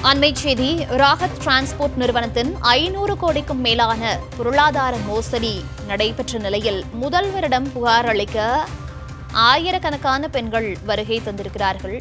அண்மை செய்தி ராகத் டிரான்ஸ்போர்ட் நிறுவனத்தின் ஐநூறு கோடிக்கும் மேலான பொருளாதார மோசடி நடைபெற்ற நிலையில் முதல்வரிடம் புகார் அளிக்க ஆயிரக்கணக்கான பெண்கள் வருகை தந்திருக்கிறார்கள்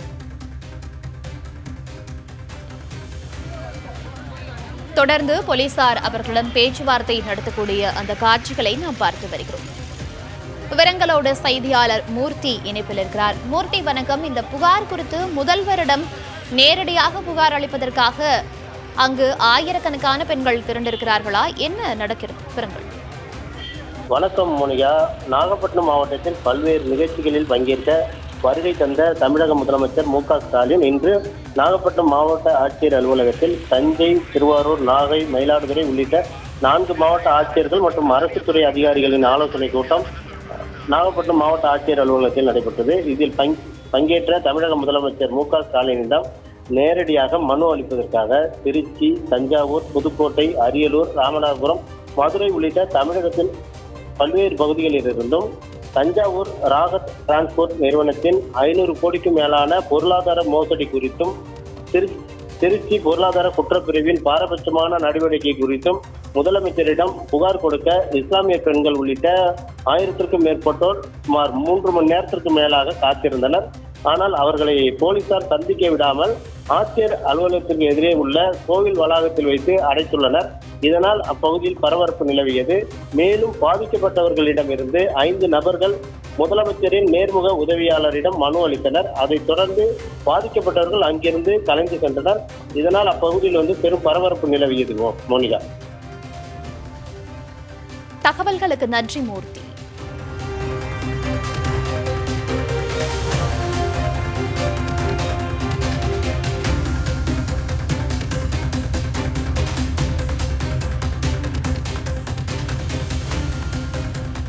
தொடர்ந்து போலீசார் அவர்களுடன் பேச்சுவார்த்தை நடத்தக்கூடிய அந்த காட்சிகளை நாம் பார்த்து வருகிறோம் விவரங்களோடு செய்தியாளர் மூர்த்தி இணைப்பில் இருக்கிறார் மூர்த்தி வணக்கம் இந்த புகார் குறித்து முதல்வரிடம் நேரடியாக புகார் அளிப்பதற்காக அங்கு ஆயிரக்கணக்கான பெண்கள் திரண்டிருக்கிறார்களா என்ன நடக்கிறது விவரங்கள் வணக்கம் மோனிகா நாகப்பட்டினம் மாவட்டத்தில் பல்வேறு நிகழ்ச்சிகளில் பங்கேற்க வருகை தந்த தமிழக முதலமைச்சர் மு க ஸ்டாலின் இன்று நாகப்பட்டினம் மாவட்ட ஆட்சியர் அலுவலகத்தில் தஞ்சை திருவாரூர் நாகை மயிலாடுதுறை உள்ளிட்ட நான்கு மாவட்ட ஆட்சியர்கள் மற்றும் அரசு துறை அதிகாரிகளின் ஆலோசனை கூட்டம் நாகப்பட்டினம் மாவட்ட ஆட்சியர் அலுவலகத்தில் நடைபெற்றது இதில் பங்- பங்கேற்ற தமிழக முதலமைச்சர் மு க ஸ்டாலினிடம் நேரடியாக மனு அளிப்பதற்காக திருச்சி தஞ்சாவூர் புதுக்கோட்டை அரியலூர் ராமநாதபுரம் மதுரை உள்ளிட்ட தமிழகத்தின் பல்வேறு பகுதிகளிலிருந்தும் தஞ்சாவூர் ராகத் டிரான்ஸ்போர்ட் நிறுவனத்தின் ஐநூறு கோடிக்கும் மேலான பொருளாதார மோசடி குறித்தும் திரு திருச்சி பொருளாதார குற்றப்பிரிவின் பாரபட்சமான நடவடிக்கை குறித்தும் முதலமைச்சரிடம் புகார் கொடுக்க இஸ்லாமிய பெண்கள் உள்ளிட்ட ஆயிரத்திற்கும் மேற்பட்டோர் சுமார் மூன்று மணி நேரத்திற்கு மேலாக காத்திருந்தனர் ஆனால் அவர்களை போலீசார் சந்திக்க விடாமல் ஆட்சியர் அலுவலகத்திற்கு எதிரே உள்ள கோவில் வளாகத்தில் வைத்து அடைத்துள்ளனர் இதனால் அப்பகுதியில் பரபரப்பு நிலவியது மேலும் பாதிக்கப்பட்டவர்களிடமிருந்து ஐந்து நபர்கள் முதலமைச்சரின் நேர்முக உதவியாளரிடம் மனு அளித்தனர் அதைத் தொடர்ந்து பாதிக்கப்பட்டவர்கள் அங்கிருந்து கலைந்து சென்றனர் இதனால் அப்பகுதியில் வந்து பெரும் பரபரப்பு நிலவியது மோ- மோனிகா தகவல்களுக்கு நன்றி மூர்த்தி